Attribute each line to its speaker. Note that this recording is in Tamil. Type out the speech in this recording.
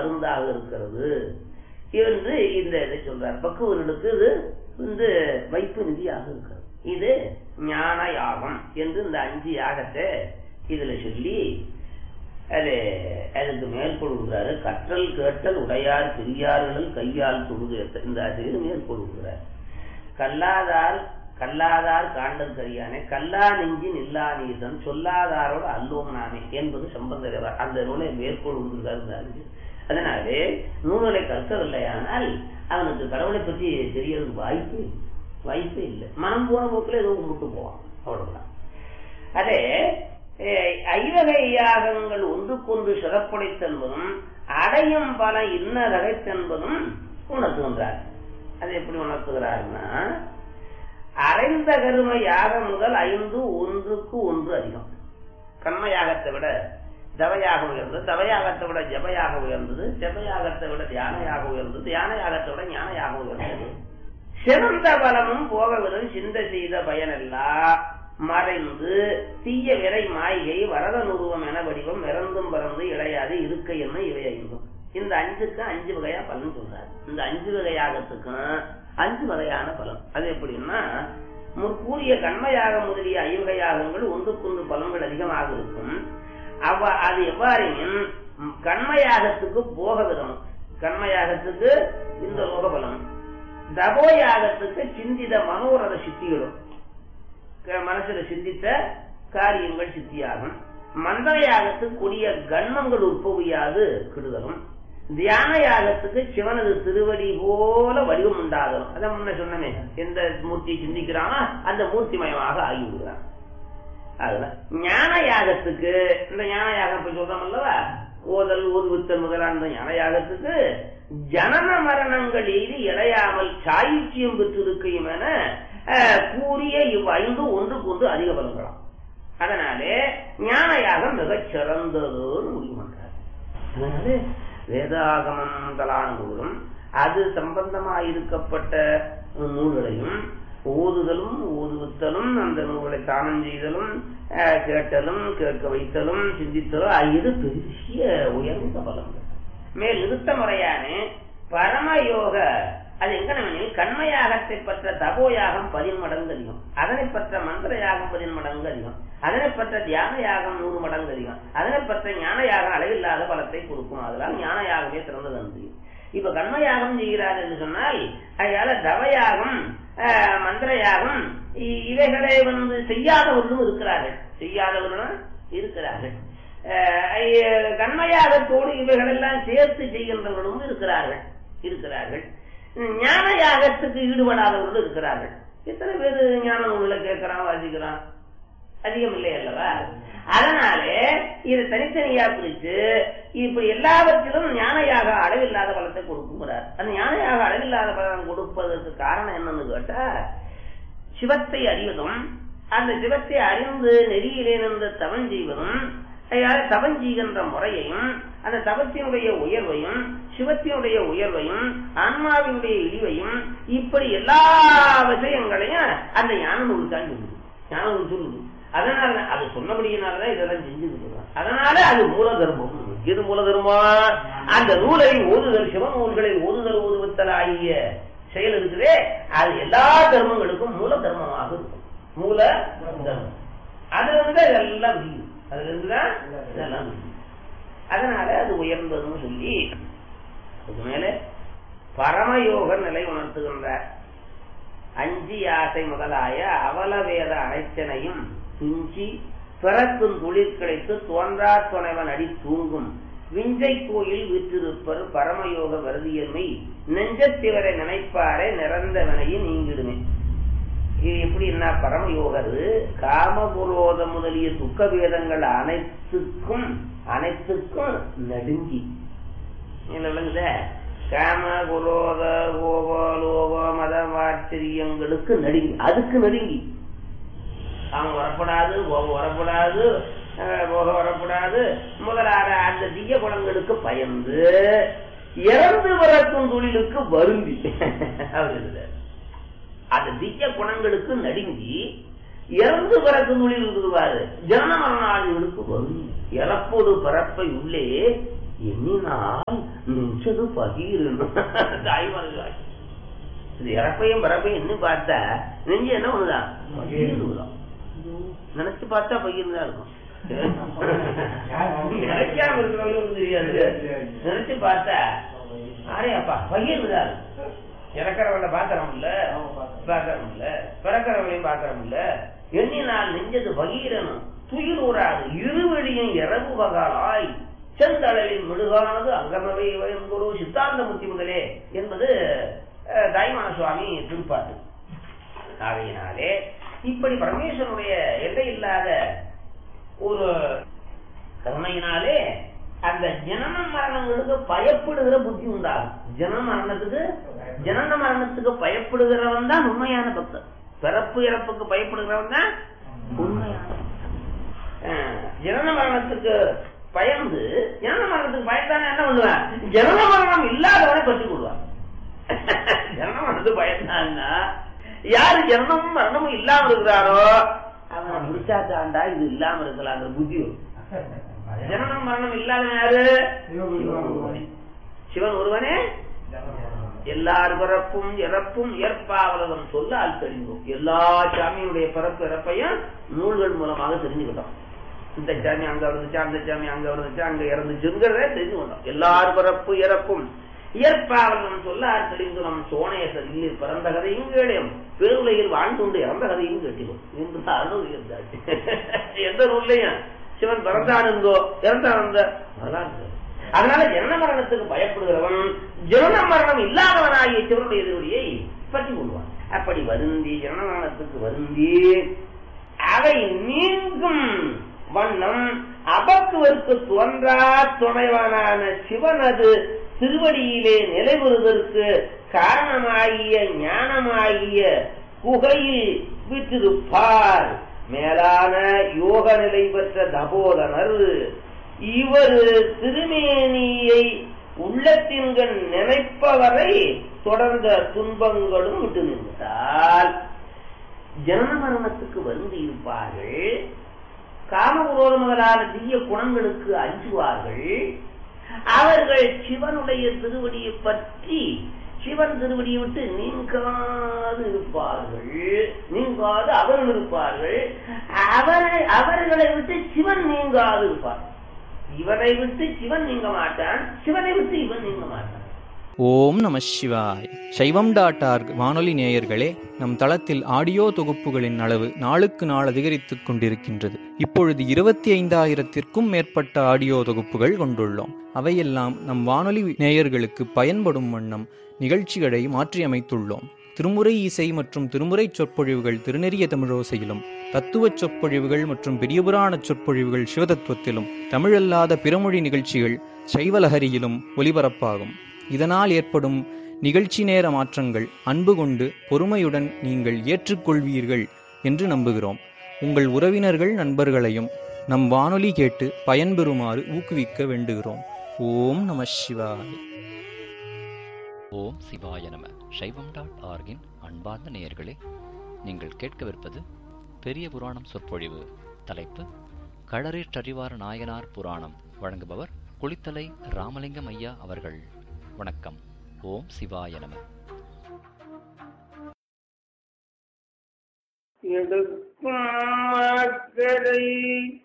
Speaker 1: மருந்தாக இருக்கிறது என்று இந்த இதை சொல்றார் பக்குவர்களுக்கு இது வந்து வைப்பு நிதியாக இருக்கிறது இது ஞான யாகம் என்று இந்த அஞ்சு யாகத்தை இதுல சொல்லி அது அதுக்கு மேற்கொள்கிறாரு கற்றல் கேட்டல் உடையார் பெரியார்கள் கையால் தொழுது இந்த ஆசிரியர் மேற்கொள்கிறார் கல்லாதார் கல்லாதார் காண்டல் கரியானே கல்லா நெஞ்சின் இல்லா நீசன் சொல்லாதாரோடு அல்லோம் நாமே என்பது சம்பந்தர் அந்த நூலை மேற்கொள்கிறார் அதனாலே நூல்களை கற்கவில்லையானால் அவனுக்கு கடவுளை பற்றி தெரியறதுக்கு வாய்ப்பு வாய்ப்பே இல்லை மனம் போன போக்கில் ஏதோ கும்பிட்டு போவான் அவ்வளவுதான் அதே ஐவகை யாகங்கள் ஒன்றுக்கொன்று சிறப்புடைத்தென்பதும் அடையும் பல இன்னதகைத்தென்பதும் உணர்த்துகின்றார் அது எப்படி உணர்த்துகிறார்னா அரைந்த கரும யாகம் முதல் ஐந்து ஒன்றுக்கு ஒன்று அதிகம் கர்ம யாகத்தை விட தவயாக உயர்ந்தது தவயாகத்தை விட ஜபயாக உயர்ந்தது ஜபயாகத்தை விட தியானயாக உயர்ந்தது தியானயாகத்தை விட ஞானயாக உயர்ந்தது சிறந்த பலமும் போகவிடும் சிந்த செய்த பயனெல்லாம் மறைந்து தீய விரை மாய்கை வரத நுருவம் என வடிவம் இறந்தும் பறந்து இடையாது இருக்கை என்ன இவை ஐந்தும் இந்த அஞ்சுக்கு அஞ்சு வகையா பலன் சொல்றாரு இந்த அஞ்சு வகையாகத்துக்கும் அஞ்சு வகையான பலன் அது எப்படின்னா முற்கூறிய கண்மையாக முதலிய ஐவகையாகங்கள் ஒன்றுக்கொன்று பலன்கள் அதிகமாக இருக்கும் அவ அது எவ்வாறையும் கண்மையாகத்துக்கு போக விதம் கண்மையாகத்துக்கு இந்த லோக பலம் தபோயாகத்துக்கு சிந்தித மனோரத சித்திகளும் மனசுல சிந்தித்த காரியங்கள் சித்தியாகும் மந்திரயாகத்துக்கு கொடிய கண்மங்கள் உற்பவியாது கெடுதலும் தியான யாகத்துக்கு சிவனது திருவடி போல வடிவம் உண்டாகும் அதான் முன்ன சொன்னமே எந்த மூர்த்தியை சிந்திக்கிறானோ அந்த மூர்த்திமயமாக ஆகிவிடுறான் அதுதான் ஞான யாகத்துக்கு இந்த ஞான யாகம் இப்ப சொல்றோம் அல்லவா ஓதல் ஓதுவித்தல் முதலான ஞான யாகத்துக்கு ஜனன மரணங்கள் எய்தி இழையாமல் சாயுச்சியம் பெற்றிருக்கையும் என கூறிய இவ் ஐந்து ஒன்றுக்கு ஒன்று அதிக பலங்களாம் அதனாலே ஞான யாகம் மிகச் சிறந்ததுன்னு முடிவு பண்றார் அதனால வேதாகமம் தலான நூலும் அது சம்பந்தமாயிருக்கப்பட்ட நூல்களையும் ஓதுதலும் ஓதுவித்தலும் அந்த நூல்களை தானம் செய்தலும் கேட்டலும் கேட்க வைத்தலும் சிந்தித்தலும் இது பெரிய உயர்ந்த பலங்கள் மேல் நிறுத்த முறையான பரமயோக அது எங்கனவெனில் கண்மயாகத்தை பற்ற தபோயாகம் பதின்மடங்கு அதிகம் அதனை பற்ற மந்திர யாகம் பதின்மடங்கு அதிகம் அதனை பற்ற தியான யாகம் நூறு மடங்கு அதிகம் அதனை பற்ற ஞான யாகம் அளவில்லாத பலத்தை கொடுக்கும் அதனால் ஞான யாகமே சிறந்தது அன்று இப்ப கண்மயாகம் செய்கிறார் என்று சொன்னால் அதனால தவயாகம் மந்திர யாகம் இவைகளை வந்து செய்யாதவர்களும் இருக்கிறார்கள் செய்யாதவர்களும் இருக்கிறார்கள் கண்மயாகத்தோடு இவைகள் எல்லாம் சேர்த்து செய்கின்றவர்களும் இருக்கிறார்கள் இருக்கிறார்கள் ஞான யாகத்துக்கு ஈடுபடாதவர்களும் இருக்கிறார்கள் எத்தனை பேர் ஞான நூல்ல கேட்கிறான் வாசிக்கிறான் அதிகம் இல்லை அல்லவா அதனாலே இது தனித்தனியா பிரிச்சு இப்படி எல்லாவற்றிலும் ஞானையாக அளவில்லாத பலத்தை கொடுக்குங்கிறார் அந்த ஞானையாக அளவில்லாத பலம் கொடுப்பதற்கு காரணம் என்னன்னு கேட்டா சிவத்தை அறிவதும் அந்த சிவத்தை அறிந்து நெறியிலே நின்று தவம் செய்வதும் தவம் செய்கின்ற முறையையும் அந்த தவத்தினுடைய உயர்வையும் சிவத்தினுடைய உயர்வையும் ஆன்மாவினுடைய இழிவையும் இப்படி எல்லா விஷயங்களையும் அந்த ஞான நூல் தான் சொல்லுது ஞான நூல் சொல்லுது அதனால அது சொன்னபடியினாலதான் இதெல்லாம் செஞ்சுக்கிட்டு அதனால அது மூல தர்மம் எது மூல தர்மம் அந்த நூலை ஓதுதல் சிவ நூல்களை ஓதுதல் ஓதுவத்தல் ஆகிய செயல் இருக்குதே அது எல்லா தர்மங்களுக்கும் மூல தர்மமாக இருக்கும் மூல தர்மம் அதுல இருந்து இதெல்லாம் முடியும் அதுல இருந்துதான் இதெல்லாம் முடியும் அதனால அது உயர்ந்ததுன்னு சொல்லி அதுக்கு மேல பரமயோக நிலை உணர்த்துகின்றார் அஞ்சி ஆசை முதலாய அவலவேத அனைத்தனையும் துஞ்சி பிறக்கும் துளிர் கிடைத்து தோன்றா துணைவன் அடி தூங்கும் விஞ்சை கோயில் விற்றிருப்பர் பரமயோக வருதியன்மை நெஞ்சத்திவரை நினைப்பாரே நிறந்தவனையும் நீங்கிடுமே இது எப்படி என்ன பரமயோகர் காமபுரோத முதலிய துக்க வேதங்கள் அனைத்துக்கும் அனைத்துக்கும் நடுங்கி இல்லைங்கள காம குரோத கோப லோக மத ஆச்சரியங்களுக்கு நடுங்கி அதுக்கு நடுங்கி அவன் வரப்படாது கோபம் வரப்படாது போக வரப்படாது முதலான அந்த தீய குணங்களுக்கு பயந்து இறந்து வரக்கும் தொழிலுக்கு வருந்தி அவர் அந்த தீய குணங்களுக்கு நடுங்கி இறந்து பிறக்கும் தொழில் இருக்குவாரு ஜனன மரணாளிகளுக்கு வருந்தி இறப்போடு பிறப்பை உள்ளே எண்ணினால் நெஞ்சது பகீரணும் தாய்மார்கள் இது இறப்பையும் பிறப்பையும் இன்னும் பார்த்தா நெஞ்சு என்ன பண்ணுதான் பகீர்ந்துதான் நினைச்சு பார்த்தா பகீர்ந்துதான் இருக்கும் நினைக்காம இருக்கிறவங்களுக்கு தெரியாது நினைச்சு பார்த்தா அரே அப்பா பகீர்ந்துதான் இருக்கும் இறக்கிறவங்கள பாக்கிறோம் இல்ல பாக்கிறோம் இல்ல பிறக்கிறவங்களையும் பாக்கிறோம் இல்ல எண்ணினால் நெஞ்சது பகீரனும் துயில் ஊராது இருவழியும் இரவு பகாலாய் செந்தளவின் மிடுகானது அங்கமவை குரு சித்தாந்த முத்தி முதலே என்பது அஹ், தாய்மான சுவாமி திருப்பாட்டு ஆகையினாலே இப்படி பரமேஸ்வரனுடைய எல்லை இல்லாத ஒரு கருணையினாலே அந்த ஜனன மரணங்களுக்கு பயப்படுகிற புத்தி உண்டாகும் ஜனன மரணத்துக்கு ஜனன மரணத்துக்கு பயப்படுகிறவன் தான் உண்மையான பக்தன் பிறப்பு இறப்புக்கு பயப்படுகிறவன் தான் உண்மையான பக்தன். அஹ், ஜனன மரணத்துக்கு பயந்து ஜனன மரணத்துக்கு பயந்தானே என்ன பண்ணுவேன் ஜனன மரணம் இல்லாதவனை பற்றி கொள்வான் ஜனன மரணத்துக்கு பயந்தான்னா யாரு ஜனனமும் மரணமும் இல்லாம இருக்கிறாரோ அவனை முடிச்சாத்தாண்டா இது இல்லாம இருக்கலாங்கிற புத்தி வரும். ஜனனம் மரணம் இல்லாதவன் யாரு சிவன் ஒருவனே. சிவன் ஒருவனே எல்லார் பிறப்பும் இறப்பும் ஏற்பாவலகம் சொல்ல ஆள் தெரிந்தோம் எல்லா சாமியுடைய பிறப்பு இறப்பையும் நூல்கள் மூலமாக தெரிஞ்சுக்கிட்டோம் இந்த சாமி அங்க இருந்துச்சு அந்த சாமி அங்க இருந்துச்சு அங்க இறந்துச்சுங்கிறத தெரிஞ்சு கொண்டோம் எல்லார் பிறப்பு இறப்பும் இயற்பாவலகம் சொல்ல ஆள் தெரிந்து நம் சோனேசர் இல்லை பிறந்த கதையும் கேளையும் பெருவுலகில் வாழ்ந்துண்டு இறந்த கதையும் கேட்டிடும் என்று அருள் இருந்தாச்சு எந்த நூல்லையும் சிவன் பிறந்தானுங்கோ இறந்தானுங்க வரலாறு அதனால ஜனன மரணத்துக்கு பயப்படுகிறவன் ஜனன மரணம் இல்லாதவனாகிய சிவனுடைய எதிரொலியை பற்றி கொள்வான் அப்படி வருந்தி ஜனன மரணத்துக்கு வருந்தி அவை நீங்கும் வண்ணம் அபக்குவருக்கு தோன்றா துணைவனான சிவனது திருவடியிலே நிலைபெறுவதற்கு காரணமாகிய ஞானமாகிய குகையில் விற்றிருப்பார் மேலான யோக நிலை பெற்ற தபோதனர் இவர் திருமேனியை உள்ளத்தின்கண் நினைப்பவரை தொடர்ந்த துன்பங்களும் விட்டு நின்றால் ஜனன மரணத்துக்கு வந்து இருப்பார்கள் காமகுரோத முதலான தீய குணங்களுக்கு அஞ்சுவார்கள் அவர்கள் சிவனுடைய திருவடியை பற்றி சிவன் திருவடியை விட்டு நீங்காது இருப்பார்கள் நீங்காது அவர்கள் இருப்பார்கள் அவரை அவர்களை விட்டு சிவன் நீங்காது இருப்பார் இவனை விட்டு சிவன் நீங்க மாட்டான் சிவனை விட்டு இவன் நீங்க மாட்டான்
Speaker 2: ஓம் நம சிவாய் சைவம் டாட் ஆர்க் வானொலி நேயர்களே நம் தளத்தில் ஆடியோ தொகுப்புகளின் அளவு நாளுக்கு நாள் அதிகரித்துக் கொண்டிருக்கின்றது இப்பொழுது இருபத்தி ஐந்தாயிரத்திற்கும் மேற்பட்ட ஆடியோ தொகுப்புகள் கொண்டுள்ளோம் அவையெல்லாம் நம் வானொலி நேயர்களுக்கு பயன்படும் வண்ணம் நிகழ்ச்சிகளை மாற்றியமைத்துள்ளோம் திருமுறை இசை மற்றும் திருமுறை சொற்பொழிவுகள் திருநெறிய தமிழோசையிலும் தத்துவச் சொற்பொழிவுகள் மற்றும் பெரியபுராண சொற்பொழிவுகள் சிவதத்துவத்திலும் தமிழல்லாத பிறமொழி நிகழ்ச்சிகள் சைவலஹரியிலும் ஒலிபரப்பாகும் இதனால் ஏற்படும் நிகழ்ச்சி நேர மாற்றங்கள் அன்பு கொண்டு பொறுமையுடன் நீங்கள் ஏற்றுக்கொள்வீர்கள் என்று நம்புகிறோம் உங்கள் உறவினர்கள் நண்பர்களையும் நம் வானொலி கேட்டு பயன்பெறுமாறு ஊக்குவிக்க வேண்டுகிறோம் ஓம் நம சிவாய
Speaker 3: ஓம் சிவாய நம சைவம் டாட் ஆர்கின் அன்பார்ந்த நேயர்களே நீங்கள் கேட்கவிருப்பது பெரிய புராணம் சொற்பொழிவு தலைப்பு களரேற்றறிவார நாயனார் புராணம் வழங்குபவர் குளித்தலை ராமலிங்கம் ஐயா அவர்கள் வணக்கம் ஓம் சிவாய நம
Speaker 1: எடுக்கும் அக்கறை